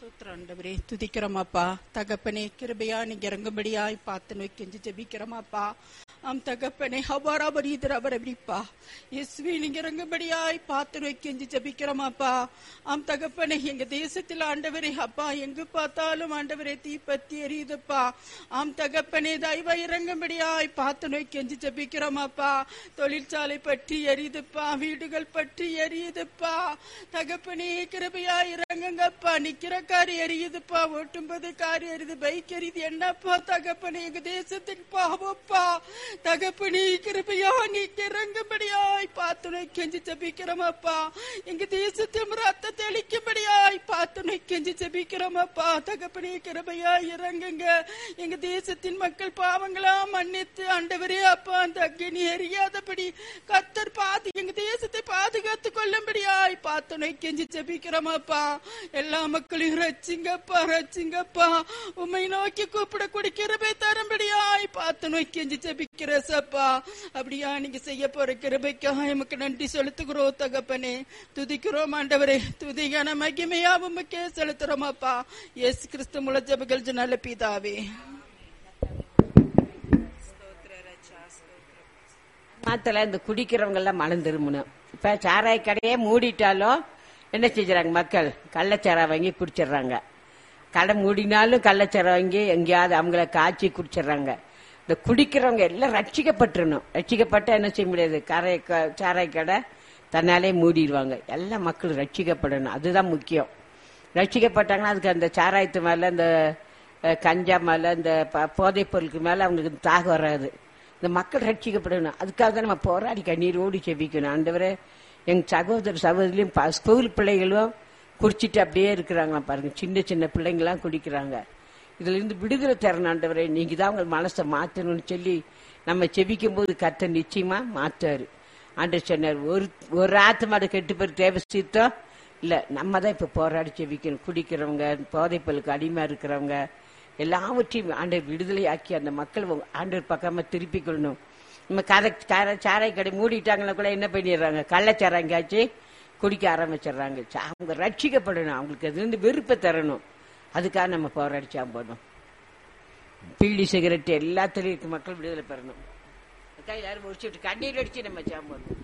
ஸ்தோத்திரம் ஆண்டவரே துதிக்கிறோமாப்பா தகப்பனே கிருபையா நீங்க இறங்கும்படியாய் பார்த்து நோய் கெஞ்சி ஜெபிக்கிறோமாப்பா ஆம் தகப்பனே அபாராபரி இதரபரபிப்பா இயேசுவே நீங்க இறங்கும்படியாய் பார்த்து நோய் கெஞ்சி ஜெபிக்கிறோமாப்பா ஆம் தகப்பனே எங்க தேசத்தில் ஆண்டவரே அப்பா எங்கு பார்த்தாலும் ஆண்டவரே தீப்பத்தி எரியுதுப்பா ஆம் தகப்பனே தயவா இறங்கும்படியாய் பார்த்து நோய் கெஞ்சி ஜெபிக்கிறோமாப்பா தொழிற்சாலை பற்றி எரியுதுப்பா வீடுகள் பற்றி எரியுதுப்பா தகப்பனே கிருபையா இறங்குங்கப்பா நிக்கிற கார் எரியுதுப்பா ஓட்டும்போது கார் எரியுது பைக் எரியுது என்னப்பா தகப்பனே எங்க தேசத்தின் பாவப்பா தகப்பனே கிருபையா நீங்க இறங்கும்படியாய் பார்த்துனை கெஞ்சி ஜபிக்கிறோமப்பா எங்க தேசத்தின் ரத்த தெளிக்கும்படியாய் பார்த்துனை கெஞ்சி ஜபிக்கிறோமப்பா தகப்பனே கிருபையா இறங்குங்க எங்க தேசத்தின் மக்கள் பாவங்களா மன்னித்து ஆண்டவரே அப்பா அந்த அக்னி எரியாதபடி கத்தர் பாது எங்க தேசத்தை பாதுகாத்து கொள்ளும்படியாய் பார்த்துனை கெஞ்சி ஜபிக்கிறோமப்பா எல்லா மக்களையும் ரச்சிங்கப்பா ரச்சிங்கப்பா உம்மை நோக்கி கூப்பிடக்கூடிய கிருபை தரும்படியாய் பார்த்து நோக்கி கெஞ்சி ஜபிக்கிற சப்பா அப்படியா நீங்க செய்ய போற கிருபைக்காக எமக்கு நன்றி செலுத்துகிறோம் தகப்பனே துதிக்கிறோம் ஆண்டவரே துதிகான மகிமையா உமக்கே செலுத்துறோமாப்பா இயேசு கிறிஸ்து முள ஜபங்கள் நல்ல பிதாவே மாத்தல இந்த குடிக்கிறவங்க எல்லாம் மனம் திரும்பணும் இப்ப சாராய கடையே மூடிட்டாலும் என்ன செஞ்சுறாங்க மக்கள் கள்ளச்சாரா வாங்கி குடிச்சிடுறாங்க கடை மூடினாலும் கள்ளச்சாரா வாங்கி எங்கேயாவது அவங்கள காய்ச்சி குடிச்சிடுறாங்க இந்த குடிக்கிறவங்க எல்லாம் ரட்சிக்கப்பட்டுறணும் ரட்சிக்கப்பட்டா என்ன செய்ய முடியாது கரை க- சாராய கடை தன்னாலே மூடிடுவாங்க எல்லா மக்களும் ரட்சிக்கப்படணும் அதுதான் முக்கியம் ரட்சிக்கப்பட்டாங்கன்னா அதுக்கு அந்த சாராயத்து மேல இந்த அஹ், கஞ்சா மேல இந்த ப- போதைப் பொருளுக்கு மேல அவங்களுக்கு தாகம் வராது இந்த மக்கள் ரட்சிக்கப்படணும் அதுக்காக தான் நம்ம போராடி கண்ணீரோடு செவிக்கணும் ஆண்டவரே எங்க சகோதர சகோதரியும் ப- ஸ்கூல் பிள்ளைகளும் குடிச்சிட்டு அப்படியே இருக்கிறாங்களா பாருங்க சின்ன சின்ன பிள்ளைங்களாம் குடிக்கிறாங்க இதுல இருந்து விடுதலை தரணும் ஆண்டவரே நீங்க தான் உங்க மனசை மாத்தணும்னு சொல்லி நம்ம செபிக்கும் போது கத்த நிச்சயமா மாத்தாரு ஆண்டவர் சொன்னார் ஒரு ஒரு ஆத்மாடு கெட்டு பேர் தேவை சித்தம் இல்ல நம்ம தான் இப்ப போராடி செவிக்கணும் குடிக்கிறவங்க போதைப்பொருளுக்கு அடிமையா இருக்கிறவங்க எல்லாவற்றையும் ஆண்டவர் விடுதலையாக்கி அந்த மக்கள் உங்க ஆண்டவர் பக்கமா திருப்பிக் கொள்ளணும் நம்ம கரை சார சாராய கடை மூடிட்டாங்கன்னா கூட என்ன பண்ணிடுறாங்க கள்ளச்சாராங்காச்சு குடிக்க ஆரம்பிச்சிடுறாங்க சா- அவங்க ரட்சிக்கப்படணும் அவங்களுக்கு அது வந்து விருப்ப தரணும் அதுக்காக நம்ம போராடி சாம்பணும் பீடி சிகரெட் எல்லாத்துலயும் இருக்க மக்கள் விடுதலை பெறணும் அதுக்காக எல்லாரும் முடிச்சுட்டு கண்ணீர் அடிச்சு நம்ம சாம்பணும்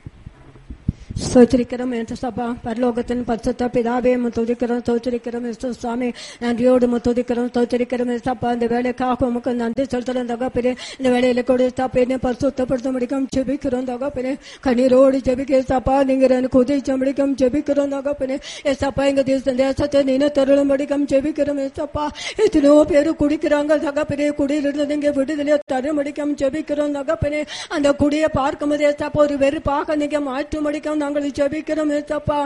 ஸ்தோத்திரிக்கிறோம் என்ற சபா பரலோகத்தின் பரிசுத்த பிதாவே துதிக்கிறோம் ஸ்தோத்திரிக்கிறோம் இயேசு சுவாமி நன்றியோடு துதிக்கிறோம் ஸ்தோத்திரிக்கிறோம் சப்பா இந்த வேலைக்காக உமக்கு நன்றி செலுத்துறோம் தகப்பனே இந்த வேலையில கூட தப்பேனே பரிசுத்தப்படுத்த முடிக்கும் ஜெபிக்கிறோம் தகப்பனே கண்ணீரோடு ஜெபிக்க சப்பா நீங்க எனக்கு உதவிச்ச முடிக்கும் ஜெபிக்கிறோம் தகப்பனே ஏசப்பா எங்க தேச தேசத்தை நின தருளும் முடிக்கும் ஜெபிக்கிறோம் ஏசப்பா எத்தனையோ பேரு குடிக்கிறாங்க தகப்பனே குடியிலிருந்து நீங்க விடுதலை தர முடிக்கும் ஜெபிக்கிறோம் தகப்பனே அந்த குடியை பார்க்கும்போது ஏசப்பா ஒரு வெறுப்பாக நீங்க மாற்ற முடிக்கும் நாங்கள் ஜெபிக்கிறோம் ஏசப்பா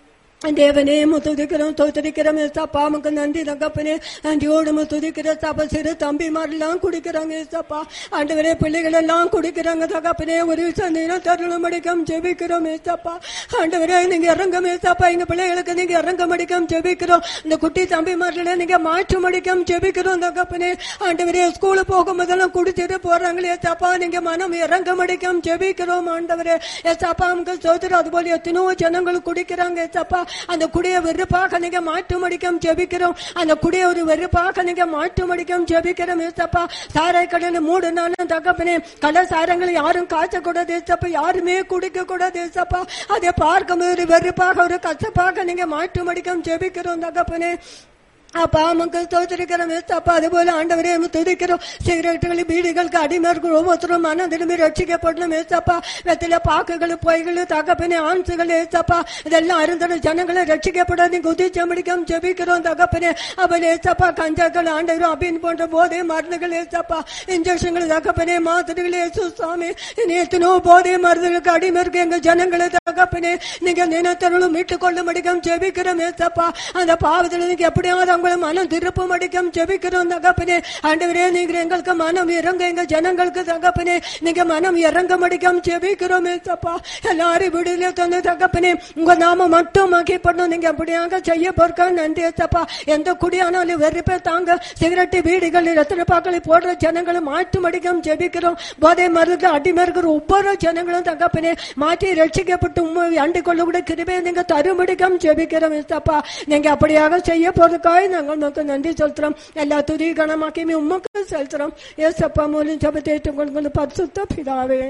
தேவனே முத்துதிக்கிறோம் தோத்தரிக்கிறோம் ஏசப்பா நமக்கு நன்றி தகப்பனே நன்றியோடு முத்துதிக்கிற சப்பா சிறு தம்பிமாரெல்லாம் குடிக்கிறாங்க ஏசப்பா ஆண்டவரே பிள்ளைகள் எல்லாம் குடிக்கிறாங்க தகப்பனே ஒரு சந்தையிலும் தருணம் அடிக்கம் ஜெபிக்கிறோம் ஏசப்பா ஆண்டவரே நீங்க இறங்கும் ஏசப்பா எங்க பிள்ளைகளுக்கு நீங்க இறங்க மடிக்கம் ஜெபிக்கிறோம் இந்த குட்டி தம்பிமார்களை நீங்க மாற்றம் அடிக்கம் ஜெபிக்கிறோம் தகப்பனே ஆண்டவரே ஸ்கூலு போகும்போதெல்லாம் குடிச்சிட்டு போறாங்களே ஏசப்பா நீங்க மனம் இறங்க மடிக்கம் ஜெபிக்கிறோம் ஆண்டவரே ஏசப்பா நமக்கு சோதரம் அதுபோல எத்தனோ ஜனங்கள் குடிக்கிறாங்க ஏசப்பா அந்த குடிய வெறுப்பாக நீங்க மாற்றம் அடிக்கம் ஜெபிக்கிறோம் அந்த குடிய ஒரு வெறுப்பாக நீங்க மாற்றம் அடிக்கம் ஜெபிக்கிறோம் ஏசப்பா சாராய கடனை மூடுனாலும் தகப்பனே கள்ள சாரங்களை யாரும் காய்ச்சக்கூடாது ஏசப்பா யாருமே குடிக்க கூடாது ஏசப்பா அதை பார்க்கும்போது ஒரு வெறுப்பாக ஒரு கசப்பாக நீங்க மாற்றம் அடிக்கம் ஜெபிக்கிறோம் தகப்பனே அப்பா மக்கள் தோற்றிருக்கிறோம் அப்பா அதுபோல ஆண்டவரே துதிக்கிறோம் சிகரெட்டுகள் பீடிகளுக்கு அடிமை இருக்கிற ஒவ்வொருத்தரும் மன திரும்பி ரட்சிக்கப்படணும் ஏசப்பா வெத்தில பாக்குகள் பொய்கள் தகப்பனே ஆன்சுகள் ஏசப்பா இதெல்லாம் அருந்தன ஜனங்களை ரட்சிக்கப்படாது குதிச்ச முடிக்கும் ஜெபிக்கிறோம் தகப்பனே அவன் ஏசப்பா கஞ்சாக்கள் ஆண்டவரும் அபின் போன்ற போதை மருந்துகள் ஏசப்பா இன்ஜெக்ஷன்கள் தகப்பனே மாத்திரைகள் ஏசு சாமி இனி எத்தனோ போதை மருந்துகளுக்கு அடிமை இருக்கு எங்க ஜனங்களை தகப்பனே நீங்க நினைத்தருளும் மீட்டுக் கொள்ள முடியும் ஜெபிக்கிறோம் ஏசப்பா அந்த பாவத்தில் நீங்க எப்படியாவது அவங்களை மனம் திருப்பும் அடிக்கும் ஜெபிக்கிறோம் தகப்பனே ஆண்டவரே நீங்க எங்களுக்கு மனம் இறங்க எங்க ஜனங்களுக்கு தகப்பனே நீங்க மனம் இறங்க மடிக்கும் ஜெபிக்கிறோம் ஏசப்பா எல்லாரும் விடுதலை தந்து தகப்பனே உங்க நாம மட்டும் மகிப்படணும் நீங்க அப்படியாக செய்ய போறக்கா நன்றி ஏசப்பா எந்த குடியானாலும் வெறுப்பே தாங்க சிகரெட்டு வீடுகள் ரத்தின பாக்களை போடுற ஜனங்களை மாற்று மடிக்கும் ஜெபிக்கிறோம் போதை மருந்து அடிமை இருக்கிற ஒவ்வொரு ஜனங்களும் தகப்பனே மாற்றி ரட்சிக்கப்பட்டு உண்மை அண்டு கொள்ள கூட கிருபை நீங்க தருமடிக்கம் ஜெபிக்கிறோம் ஏசப்பா நீங்க அப்படியாக செய்ய போறதுக்காய் நாங்கள் உமக்கு நன்றி செலுத்துறோம் எல்லா துதி கணமாக்கியுமே உமக்கு செலுத்துறோம் ஏசப்பா மூலம் ஜபத்தை ஏற்றுக்கொண்டு பரிசுத்த பிதாவே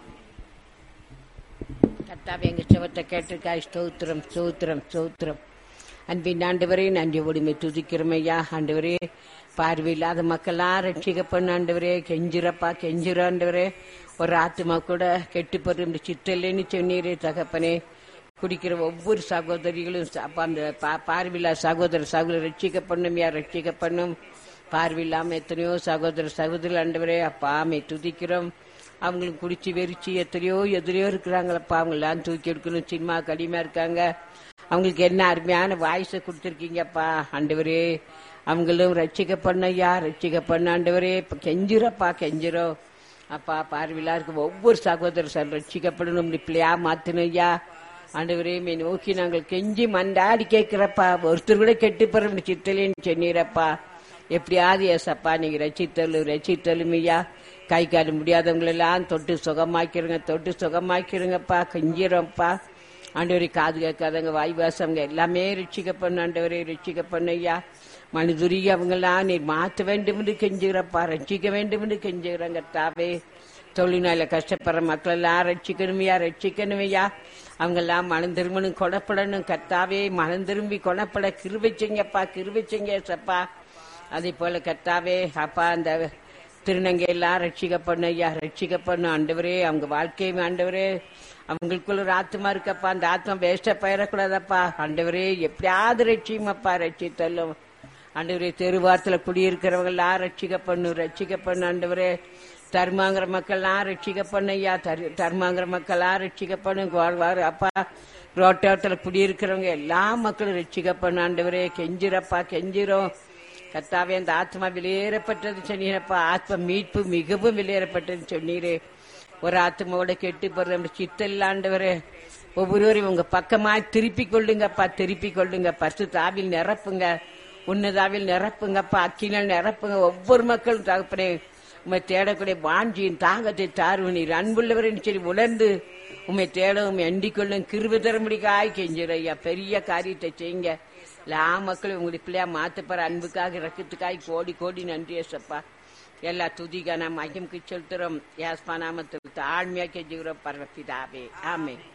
கர்த்தாவே எங்க செவத்தை கேட்டிருக்காய் ஸ்தோத்திரம் ஸ்தோத்திரம் ஸ்தோத்திரம் அன்பின் ஆண்டவரே நன்றி ஒடுமை துதிக்கிறோம் ஐயா ஆண்டவரே பார்வையில்லாத மக்களா ரட்சிக்க பண்ண ஆண்டவரே கெஞ்சிரப்பா கெஞ்சிர ஆண்டவரே ஒரு ஆத்மா கூட கெட்டு போற இந்த சித்தல்லைன்னு சொன்னீரே தகப்பனே குடிக்கிற ஒவ்வொரு சகோதரிகளும் ச- அப்ப அந்த பா- பார்வையில்லா சகோதர சகோதரர் ரட்சிக்க பண்ணும் யார் ரட்சிக்க பண்ணும் பார்வையில்லாம எத்தனையோ சகோதர சகோதரி ஆண்டவரே அப்பா ஆமை துதிக்கிறோம் அவங்களுக்கு குடிச்சு வெறிச்சு எத்தனையோ எதிரையோ இருக்கிறாங்களப்பா அவங்களாம் தூக்கி எடுக்கணும் சினிமா கடிமையா இருக்காங்க அவங்களுக்கு என்ன அருமையான வாய்ஸை கொடுத்துருக்கீங்கப்பா ஆண்டவரே அவங்களும் ரட்சிக்க பண்ணையா ரட்சிக்க பண்ண ஆண்டவரே இப்ப கெஞ்சிரப்பா கெஞ்சிரும் அப்பா பார்வையிலா இருக்க ஒவ்வொரு சகோதரர் சார் ரட்சிக்கப்படணும் பிள்ளையா மாத்தணையா ஆண்டவரே மே நோக்கி நாங்கள் கெஞ்சி மண்டாடி கேட்கிறப்பா ஒருத்தர் கூட கெட்டு போற சித்தலேன்னு சொன்னீரப்பா எப்படியாவது ஏசப்பா நீங்க ரசித்தலும் ரசித்தலும் ஐயா கை கால் முடியாதவங்களெல்லாம் தொட்டு சுகமாக்கிருங்க தொட்டு சுகமாக்கிருங்கப்பா கெஞ்சிரோம்ப்பா ஆண்டவரை காது கேட்காதவங்க வாய் வாசவங்க எல்லாமே ரட்சிக்க பண்ண ஆண்டவரே ரட்சிக்க பண்ண ஐயா மனிதுருகி அவங்கெல்லாம் நீர் மாற்ற வேண்டும் என்று கெஞ்சுகிறப்பா ரட்சிக்க வேண்டும் என்று கெஞ்சுகிறாங்க தாவே தொழில்நாள கஷ்டப்படுற மக்கள் எல்லாம் ரட்சிக்கணுமையா ரட்சிக்கணுமையா அவங்கெல்லாம் மனம் திரும்பணும் கொடப்படணும் கத்தாவே மனம் திரும்பி கொடப்பட கிருபிச்சிங்கப்பா கிருபிச்சிங்க சப்பா அதே போல கத்தாவே அப்பா அந்த திருநங்கை எல்லாம் ரட்சிக்க பண்ண ஐயா ரட்சிக்க பண்ண ஆண்டவரே அவங்க வாழ்க்கையும் ஆண்டவரே அவங்களுக்குள்ள ஒரு ஆத்மா இருக்கப்பா அந்த ஆத்மா வேஸ்டா பயிரக்கூடாதப்பா ஆண்டவரே எப்படியாவது ரட்சியுமப்பா ரட்சித்தல்லும் ஆண்டவரே தெருவாரத்துல குடியிருக்கிறவங்க எல்லாம் ரட்சிக்க பண்ணு ரட்சிக்க பண்ணு ஆண்டவரே தர்மாங்கிற மக்கள்லாம் ரட்சிக்க பண்ணு ஐயா தரு- தர்மாங்கிற மக்கள்லாம் ரட்சிக்க பண்ணு வா- வா- அப்பா ரோட்டோட்டத்துல குடியிருக்கிறவங்க எல்லா மக்களும் ரட்சிக்க பண்ணு ஆண்டவரே கெஞ்சிரப்பா கெஞ்சிரும் கத்தாவே அந்த ஆத்மா வெளியேறப்பட்டது சொன்னீரப்பா ஆத்மா மீட்பு மிகவும் வெளியேறப்பட்டது சொன்னீரே ஒரு ஆத்மாவோட கெட்டு போறது நம்ம சித்தல்லாண்டவரே ஒவ்வொருவரையும் உங்க பக்கமா திருப்பி கொள்ளுங்கப்பா திருப்பி கொள்ளுங்க பசு தாவில் நிரப்புங்க உன்னதாவில் நிரப்புங்கப்பா அக்கினால் நிரப்புங்க ஒவ்வொரு மக்களும் தகப்பனே உண்மை தேடக்கூடிய வாஞ்சியின் தாகத்தை தாருவ நீர் அன்புள்ளவரின் சரி உணர்ந்து உண்மை தேட உண்மை அண்டிக் கொள்ளும் கிருப தரமுடிக்காய் கெஞ்சிரு ஐயா பெரிய காரியத்தை செய்யுங்க எல்லா மக்களும் உங்களுடைய பிள்ளையா மாத்தப்பற அன்புக்காக ரக்கத்துக்காய் கோடி கோடி நன்றி ஏசப்பா எல்லா துதிகான மகிம்க்கு செலுத்துறோம் யாஸ்பா நாமத்தில் தாழ்மையா கெஞ்சுகிறோம் பரவப்பிதாவே ஆமே